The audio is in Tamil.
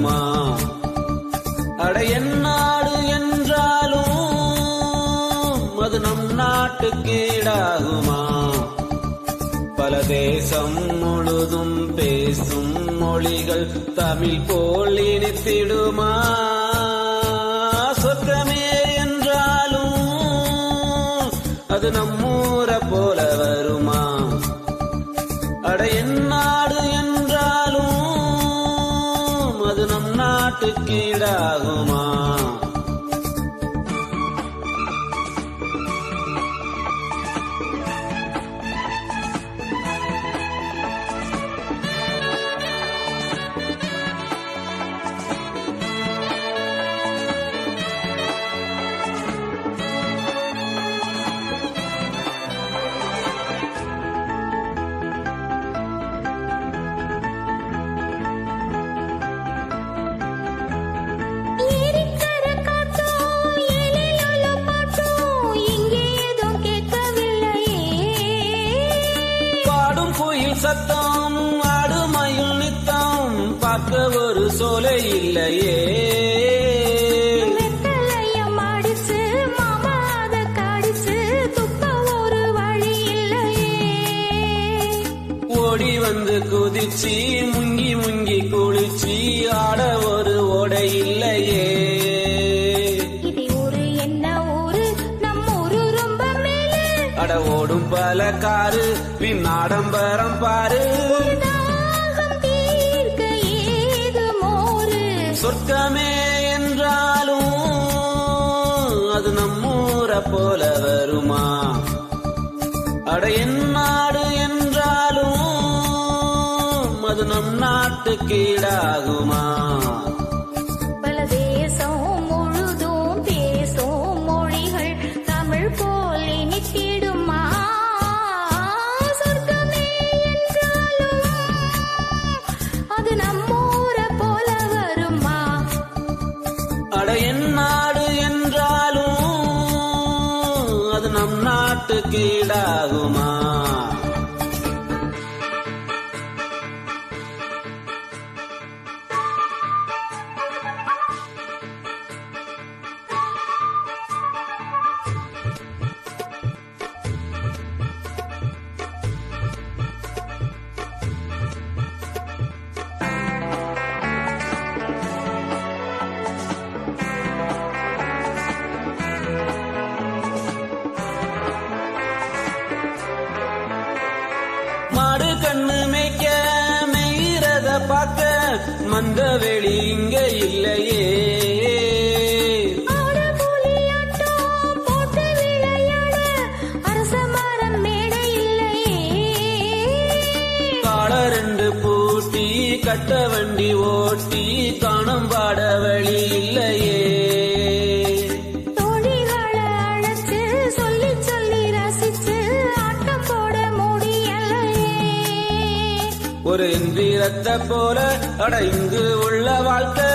வருமா அட என் நாடு என்றாலும் அது நம் நாட்டுக்கு ஈடாகுமா பல தேசம் முழுதும் பேசும் மொழிகள் தமிழ் போல் இனித்திடுமா சொர்க்கமே என்றாலும் அது நம்மூர போல வருமா அட என் நாடு என்றாலும் அது நம் நாட்டுக்கு ஈடாகுமா ஏரிக்கர காற்றும் ஏலேலோல பாட்டும் இங்கே ஏதும் கேட்கவில்லையே பாடும் குயில் சத்தம் ஆடுமயில் நித்தம் பார்க்க ஒரு சோலை இல்லையே வெத்தலையம் அடிச்சு மாமா அத கடிச்சு துப்ப ஒரு வழி இல்லையே ஓடி வந்து குதிச்சு முங்கி முங்கி குளிச்சு ஆட ஒரு ஓடை இல்லையே இது ஊரு என்ன ஊரு நம்ம ஊரு ரொம்ப மேலே அட ஓடும் பல காரு பின் ஆடம்பரம் பாரு தாகம் தீர்க்க ஏது மோரு சொர்க்கமே என்றாலும் அது நம்மூர போல வருமா அட என் நாடு என்றாலும் அது நம் நாட்டுக்கு ஈடாகுமா பல தேசம் முழுதும் பேசும் மொழிகள் தமிழ் போல் இனித்திடுமா சொர்க்கமே என்றாலும் அது நம்மூர போல வருமா அட என் நாடு என்றாலும் அது நம் நாட்டுக்கு ஈடாகுமா மாடு கண்ணு மேய்க்க மெய்றத பார்க்க மந்த வெளி இங்க இல்லையே ஆட புலியாட்டம் போட்டு விளையாட அரச மரம் மேடை இல்லையே கால ரெண்டு பூட்டி கட்ட வண்டி ஓட்டி காணம் பாட வழி இல்லையே தோழிகளை அழைச்சு சொல்லி சொல்லி ரசிச்சு ஆட்டம் போட முடியலையே ஒரு எந்திரத்தை போல அட இங்கு உள்ள வாழ்க்கை